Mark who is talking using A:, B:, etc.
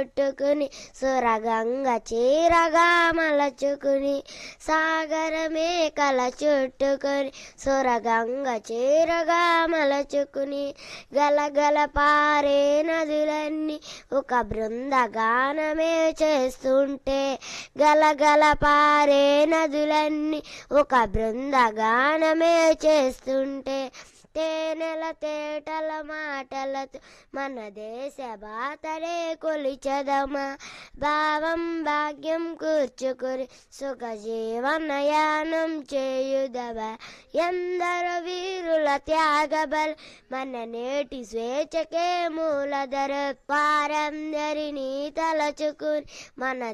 A: చుట్టుకుని సురగంగ చీరగా మలచుకుని సాగరమే కల చుట్టుకుని సురగంగ చీరగా మలచుకుని గలగల పారే నదులన్నీ ఒక బృందగానమే చేస్తుంటే గలగల పారే నదులన్నీ ఒక బృందగానమే చేస్తుంటే తేనెల తేటల మాటలతో మన దేశ బాతరే కొలిచదమా భావం భాగ్యం కూర్చుకుని సుఖ జీవనయానం చేయుదవా ఎందరో వీరుల త్యాగబల్ మన నేటి స్వేచ్ఛకే మూలధర వారందరినీ తలచుకుని మన